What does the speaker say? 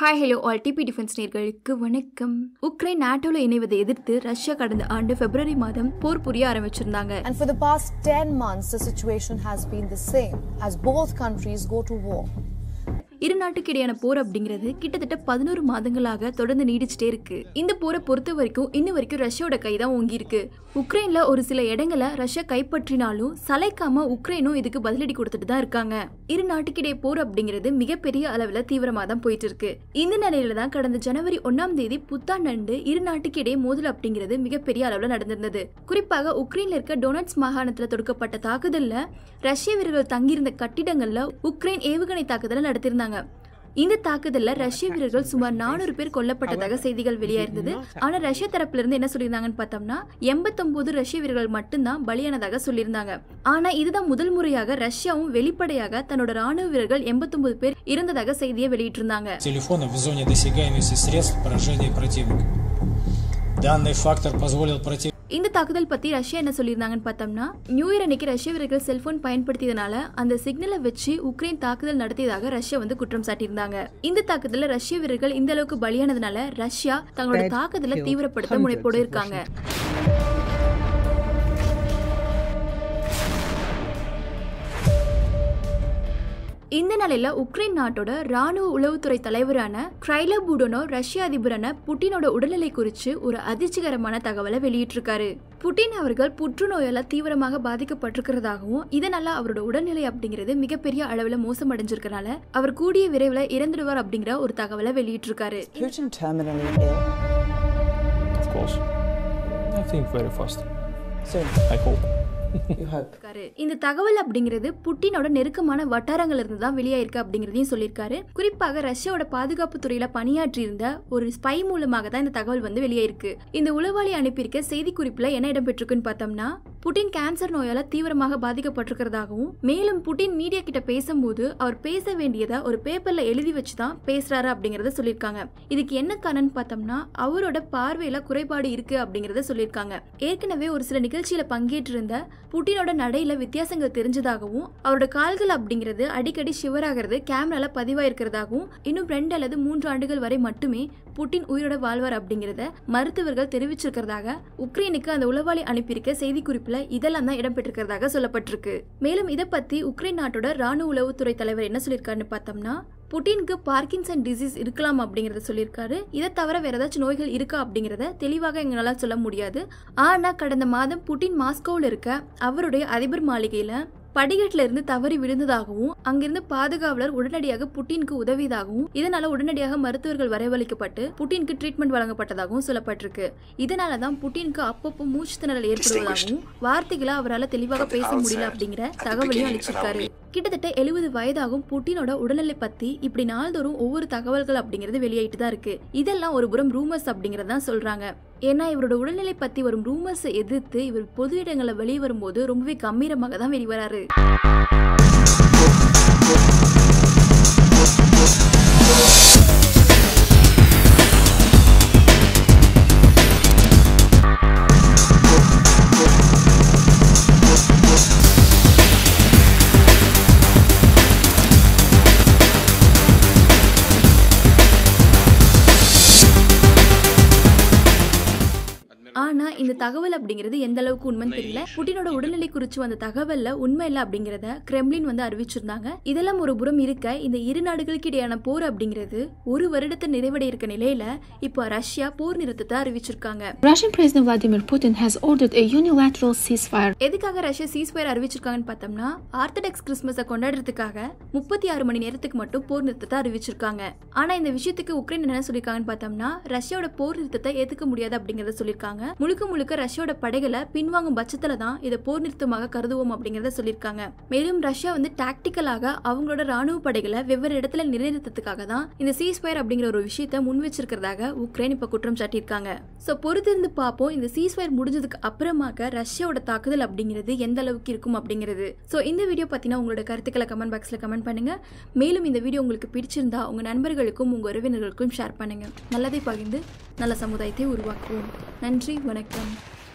Hi hello all DP defence நேர்களுக்கு வணக்கம் Ukraine நாட்டோல இணைவதை எதிர்த்து ரஷ்யா கடந்த ஆண்டு பிப்ரவரி மாதம் போர் புரிய ஆரம்பிச்சிருந்தாங்க And for the past 10 months, the situation has been the same as both countries go to war. இரு நாட்டுக்கு இடையான போர் அப்படிங்கிறது கிட்டத்தட்ட பதினோரு மாதங்களாக தொடர்ந்து நீடிச்சிட்டே இருக்கு இந்த போரை பொறுத்த வரைக்கும் இன்ன வரைக்கும் ரஷ்யாவோட கை தான் ஓங்கி இருக்கு உக்ரைன்ல ஒரு சில இடங்களை ரஷ்யா கைப்பற்றினாலும் சளைக்காம உக்ரைனும் இதுக்கு பதிலடி கொடுத்துட்டு தான் இருக்காங்க இரு நாட்டுக்கிடையே போர் அப்படிங்கிறது மிகப்பெரிய அளவுல தீவிரமா தான் போயிட்டு இருக்கு இந்த நிலையில தான் கடந்த ஜனவரி ஒன்னாம் தேதி புத்தாண்டு இரு நாட்டுக்கிடையே மோதல் அப்படிங்கிறது மிகப்பெரிய அளவுல நடந்திருந்தது குறிப்பாக உக்ரைன்ல இருக்க டொனட்ஸ் மாகாணத்துல தொடுக்கப்பட்ட தாக்குதல்ல ரஷ்ய வீரர்கள் தங்கியிருந்த கட்டிடங்கள்ல உக்ரைன் ஏவுகணை தாக்குதலை நடத்தியிருந்தாங்க இந்த தாக்குதல்ல ரஷ்ய வீரர்கள் சுமார் நானூறு பேர் கொல்லப்பட்டதாக செய்திகள் வெளியாயிருந்தது ஆனா ரஷ்ய தரப்புல இருந்து என்ன சொல்லியிருந்தாங்கன்னு பார்த்தோம்னா எண்பத்தொன்பது ரஷ்ய வீரர்கள் மட்டும்தான் பலியானதாக சொல்லியிருந்தாங்க ஆனா இதுதான் முதல் முறையாக ரஷ்யாவும் வெளிப்படையாக தன்னோட ராணுவ வீரர்கள் எண்பத்தொன்பது பேர் இருந்ததாக செய்தியை வெளியிட்டிருந்தாங்க телефонов в зоне досягаемости средств поражения противника. Данный фактор позволил противнику இந்த தாக்குதல் பத்தி ரஷ்யா என்ன சொல்லியிருந்தாங்கன்னு பார்த்தோம்னா நியூ இயர் அன்னைக்கு ரஷ்ய வீரர்கள் செல்போன் பயன்படுத்தியதனால அந்த சிக்னலை வச்சு உக்ரைன் தாக்குதல் நடத்தியதாக ரஷ்யா வந்து குற்றம் சாட்டியிருந்தாங்க இந்த தாக்குதல்ல ரஷ்ய வீரர்கள் இந்த அளவுக்கு பலியானதுனால ரஷ்யா தங்களோட தாக்குதலை தீவிரப்படுத்த முனைப்போடு இருக்காங்க இந்த நிலையில உக்ரைன் நாட்டோட ராணுவ உளவுத்துறை தலைவரான கிரைல பூடனோ ரஷ்ய அதிபரான புட்டினோட உடல்நிலை குறித்து ஒரு அதிர்ச்சிகரமான தகவலை வெளியிட்டிருக்காரு புட்டின் அவர்கள் புற்றுநோயால தீவிரமாக பாதிக்கப்பட்டிருக்கிறதாகவும் இதனால அவரோட உடல்நிலை அப்படிங்கிறது மிகப்பெரிய அளவுல மோசமடைஞ்சிருக்கனால அவர் கூடிய விரைவில் இறந்துடுவார் அப்படிங்கிற ஒரு தகவலை வெளியிட்டிருக்காரு Putin terminally ill? Of course. I think very fast. Soon, I hope. you hope. இருக்காரு இந்த தகவல் அப்படிங்கிறது புட்டினோட நெருக்கமான வட்டாரங்கள் இருந்து தான் வெளியாயிருக்கு அப்படிங்கிறதையும் சொல்லியிருக்காரு குறிப்பாக ரஷ்யாவோட பாதுகாப்பு துறையில பணியாற்றி இருந்த ஒரு ஸ்பை மூலமாக தான் இந்த தகவல் வந்து வெளியாயிருக்கு இந்த உளவாளி அனுப்பியிருக்க செய்தி குறிப்புல என்ன இடம்பெற்றிருக்குன்னு பார்த்தோம்னா புட்டின் கேன்சர் நோயால தீவிரமாக பாதிக்கப்பட்டிருக்கிறதாகவும் மேலும் புட்டின் மீடியா கிட்ட பேசும்போது அவர் பேச வேண்டியதை ஒரு பேப்பர்ல எழுதி வச்சு தான் பேசுறாரு அப்படிங்கறத சொல்லியிருக்காங்க இதுக்கு என்ன காரணம்னு பார்த்தோம்னா அவரோட பார்வையில குறைபாடு இருக்கு அப்படிங்கறத சொல்லியிருக்காங்க ஏற்கனவே ஒரு சில நிகழ்ச்சியில பங்கேற்றிருந்த புட்டினோட நடையில வித்தியாசங்கள் தெரிஞ்சதாகவும் அவரோட கால்கள் அப்படிங்கிறது அடிக்கடி ஷிவராகிறது கேமரால பதிவாயிருக்கிறதாகவும் இன்னும் ரெண்டு அல்லது மூன்று ஆண்டுகள் வரை மட்டுமே புட்டின் உயிரோட வாழ்வார் அப்படிங்கிறத மருத்துவர்கள் தெரிவிச்சிருக்கிறதாக உக்ரைனுக்கு அந்த உளவாளி அனுப்பியிருக்க செய்திக்குறிப்புல இதெல்லாம் தான் இடம்பெற்றிருக்கிறதாக சொல்லப்பட்டிருக்கு மேலும் இதை பத்தி உக்ரைன் நாட்டோட ராணுவ உளவுத்துறை தலைவர் என்ன சொல்லியிருக்காருன்னு பார்த்தோம்னா புட்டினுக்கு பார்க்கின்சன் டிசீஸ் இருக்கலாம் அப்படிங்கறத சொல்லியிருக்காரு இதை தவிர வேற ஏதாச்சும் நோய்கள் இருக்கா அப்படிங்கறத தெளிவாக எங்களால் சொல்ல முடியாது ஆனா கடந்த மாதம் புட்டின் மாஸ்கோவில் இருக்க அவருடைய அதிபர் மாளிகையில படிக்கட்டுல இருந்து தவறி விழுந்ததாகவும் அங்கிருந்து பாதுகாவலர் உடனடியாக புட்டினுக்கு உதவியதாகவும் இதனால உடனடியாக மருத்துவர்கள் வரவழைக்கப்பட்டு புட்டினுக்கு ட்ரீட்மெண்ட் வழங்கப்பட்டதாகவும் சொல்லப்பட்டிருக்கு இதனால தான் புட்டினுக்கு அப்பப்போ மூச்சு திணறல் ஏற்படுவதாகவும் வார்த்தைகளை அவரால் தெளிவாக பேச முடியல அப்படிங்கிற தகவலையும் அளிச்சிருக்காரு கிட்டத்தட்ட எழுபது வயதாகும் புட்டினோட உடல்நிலை பத்தி இப்படி நாள்தோறும் ஒவ்வொரு தகவல்கள் அப்படிங்கிறது வெளியாயிட்டு தான் இருக்கு இதெல்லாம் ஒரு புறம் ரூமர்ஸ் அப்படிங்கறதான் சொல்றாங்க ஏன்னா இவரோட உடல்நிலை பத்தி வரும் ரூமர்ஸை எதிர்த்து இவர் பொது இடங்களில் வெளியே வரும்போது ரொம்பவே கம்பீரமாக தான் வெளிவராரு ஆனா இந்த தகவல் அப்படிங்கிறது எந்த அளவுக்கு உண்மைன்னு தெரியல புட்டினோட உடல்நிலை குறித்து வந்த தகவல்ல உண்மை இல்லை அப்படிங்கறத கிரெம்லின் வந்து அறிவிச்சிருந்தாங்க இதெல்லாம் ஒரு புறம் இருக்க இந்த இரு நாடுகளுக்கு இடையான போர் அப்படிங்கிறது ஒரு வருடத்தை நிறைவடைய இருக்க நிலையில இப்போ ரஷ்யா போர் நிறுத்தத்தை அறிவிச்சிருக்காங்க Russian President Vladimir Putin has ordered a unilateral ceasefire எதுக்காக ரஷ்யா சீஸ்ஃபயர் அறிவிச்சிருக்காங்கன்னு பார்த்தோம்னா ஆர்த்தடாக்ஸ் கிறிஸ்மஸை கொண்டாடுறதுக்காக முப்பத்தி ஆறு மணி நேரத்துக்கு மட்டும் போர் நிறுத்தத்தை அறிவிச்சிருக்காங்க ஆனா இந்த விஷயத்துக்கு உக்ரைன் என்ன சொல்லியிருக்காங்கன்னு பார்த்தோம்னா ரஷ்யாவோட போர் நிறுத்தத்தை ஏத்துக்க முடியாது அப்படிங்கறத சொல்லியிருக்காங்க முழுக்க முழுக்க ரஷ்யாவோட படைகளை பின்வாங்கும் பட்சத்துல தான் இதை போர் நிறுத்தமாக கருதுவோம் அப்படிங்கறத சொல்லியிருக்காங்க மேலும் ரஷ்யா வந்து டாக்டிக்கலாக அவங்களோட ராணுவ படைகளை வெவ்வேறு இடத்துல நிலைநிறுத்தத்துக்காக தான் இந்த சீஸ்ஃபயர் அப்படிங்கிற ஒரு விஷயத்தை முன் வச்சிருக்கிறதாக உக்ரைன் இப்ப குற்றம் சாட்டியிருக்காங்க சோ பொறுத்திருந்து பார்ப்போம் இந்த சீஸ்ஃபயர் முடிஞ்சதுக்கு அப்புறமாக ரஷ்யாவோட தாக்குதல் அப்படிங்கிறது எந்த அளவுக்கு இருக்கும் அப்படிங்கிறது சோ இந்த வீடியோ பத்தினா உங்களோட கருத்துக்களை கமெண்ட் பாக்ஸ்ல கமெண்ட் பண்ணுங்க மேலும் இந்த வீடியோ உங்களுக்கு பிடிச்சிருந்தா உங்க நண்பர்களுக்கும் உங்க உறவினர்களுக்கும் ஷேர் பண்ணுங்க நல்லதை பகிர்ந்து நல்ல சமுதாயத்தை உருவாக்குவோம் நன்றி வணக்கம்